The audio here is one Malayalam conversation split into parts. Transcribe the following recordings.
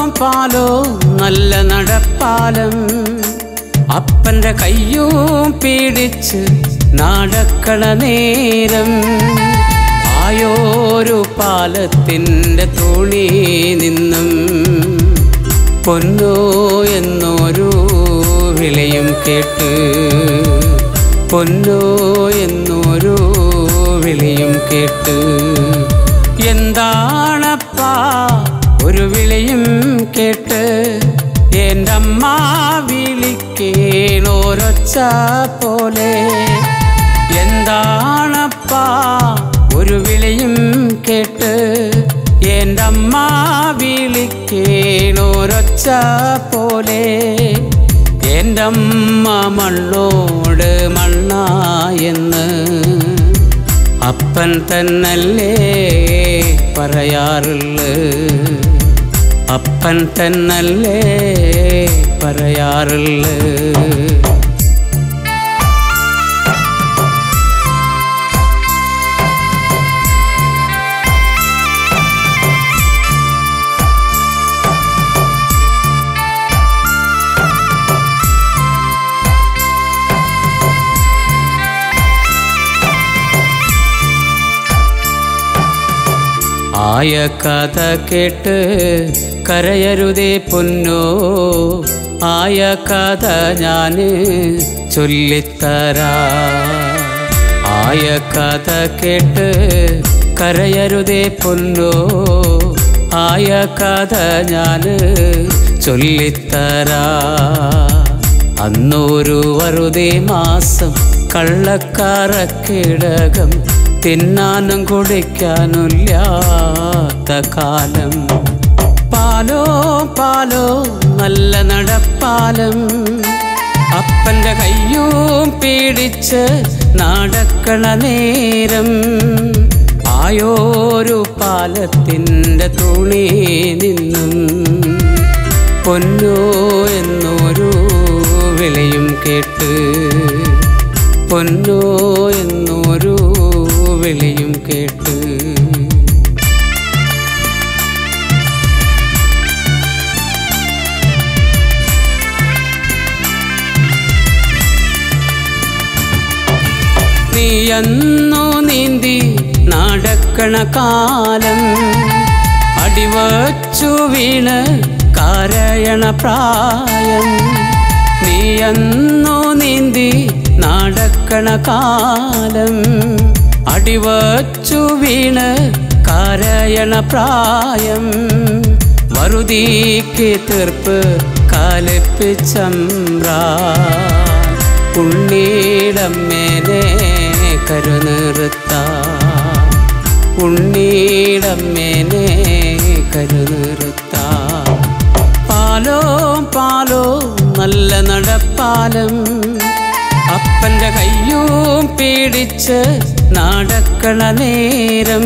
പാലോ നല്ല നടപ്പാലം അപ്പന്റെ കയ്യും പിടിച്ച് നടക്കണ നേരം ആയോരു പാലത്തിൻ്റെ തുണി നിന്നും പൊന്നോ എന്നൊരു വിളയും കേട്ട് പൊന്നോ എന്നൊരു വിളിയും കേട്ട് എന്താണപ്പാ ഒരു വിളിയും കേട്ട് എൻ്റെ അമ്മ വിളിക്കേണോരൊച്ച പോലെ എന്താണപ്പാ ഒരു വിളിയും കേട്ട് എൻ്റെ അമ്മ വിളിക്കേണോരൊച്ച പോലെ എൻ്റെ അമ്മ മണ്ണോട് മണ്ണായെന്ന് അപ്പൻ തന്നല്ലേ പറയാറുള്ളു അപ്പൻ തന്നല്ലേ പറയാറുള്ളു ആയ കഥ കേട്ട് കരയരുതേ പൊന്നോ ആയ കഥ ഞാന് ചൊല്ലിത്തരാ ആയ കഥ കേട്ട് കരയരുതേ പൊന്നോ ആയ കഥ ഞാന് ചൊല്ലിത്തരാ അന്നൊരു വറുതേ മാസം കള്ളക്കാരക്കിടകം തിന്നാനും കുടിക്കാനില്ലാത്ത കാലം പാലോ പാലോ നല്ല നടപ്പാലം അപ്പന്റെ കയ്യും പിടിച്ച് നടക്കണ നേരം ആയോരു പാലത്തിൻ്റെ തുണി നിന്നും പൊന്നോ എന്നൊരു വിളിയും കേട്ട് പൊന്നോ എന്നൊരു വിളിയും കേട്ട് നീയന്നു നീന്തി നടക്കണ കാലം അടിവച്ചു വീണ് കരയണ പ്രായം നീയന്നു നീന്തി നടക്കണ കാലം അടിവച്ചു വീണ് കരയണ പ്രായം വറുതിക്ക് തീർപ്പ് കാലിപ്പിച്ചമ്രാ ഉണ്ണീടമ്മേനെ കരുനിറുത്ത ഉണ്ണീടമ്മേനെ കരുനിറുത്ത പാലോ പാലോ നല്ല നടപ്പാലം അപ്പന്റെ കയ്യും പിടിച്ച് നടക്കണ നേരം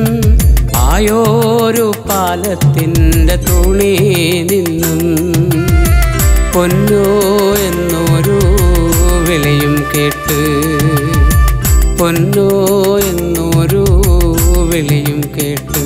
ആയോരു പാലത്തിൻ്റെ തുണി നിന്നും പൊന്നോ എന്നൊരു വിളിയും കേട്ട് പൊന്നോ എന്നൊരു വിളിയും കേട്ട്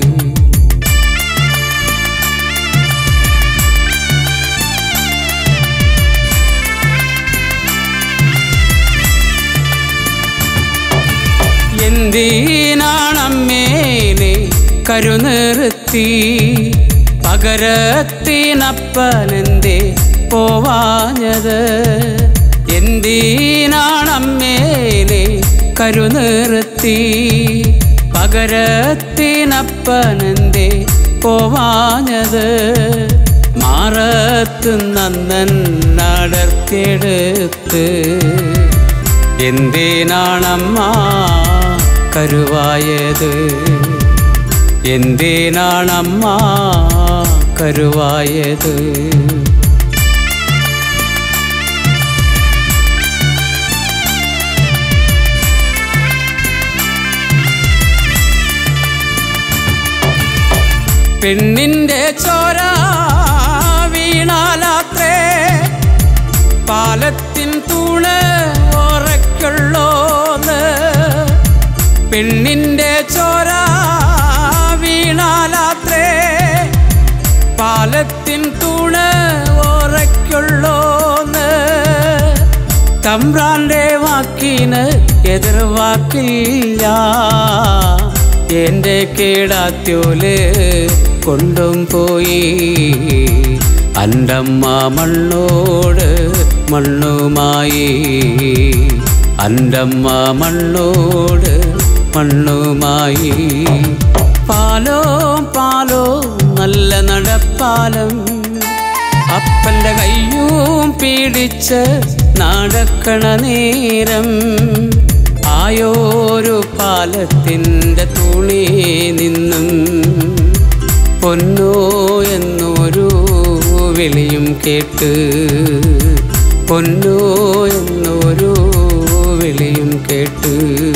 എന്തിനാണമ്മേനെ കരുനിർത്തി പകരത്തിനപ്പനെന്തേ പോവാഞ്ഞത് എന്തിനാണമ്മേനെ കരുനിർത്തി പകരത്തിനപ്പനെന്തേ പോവാഞ്ഞത് മാറത്ത് നന്നൻ നടത്തിയെടുത്ത് എന്തിനാണമ്മ കരുവായത് എന്തിനാണമ്മ കരുവായത് പെണ്ണിന്റെ ചോര വീണാലാത്രേ പാലത്തിൻ തൂണ് ഉറക്കുള്ളോന്ന് പെണ്ണിന്റെ ചോര വീണാലാത്രേ പാലത്തിൻ തമ്പ്രാന്റെ വാക്കിന് എതിർവാക്കില്ല എന്റെ കേടാത്യോല് കൊണ്ടും പോയി അൻ്റമ്മ മണ്ണോട് മണ്ണുമായി അൻ്റമ്മ മണ്ണോട് മണ്ണുമായി പാലോ പാലോ നല്ല നടപ്പാലം അപ്പന്റെ കയ്യും പീഡിച്ച് നടക്കണ നേരം ആയോരു പാലത്തിൻ്റെ തുണി നിന്നും പൊന്നോ എന്നൊരു വിളിയും കേട്ട് പൊന്നോ എന്നൊരു വിളിയും കേട്ട്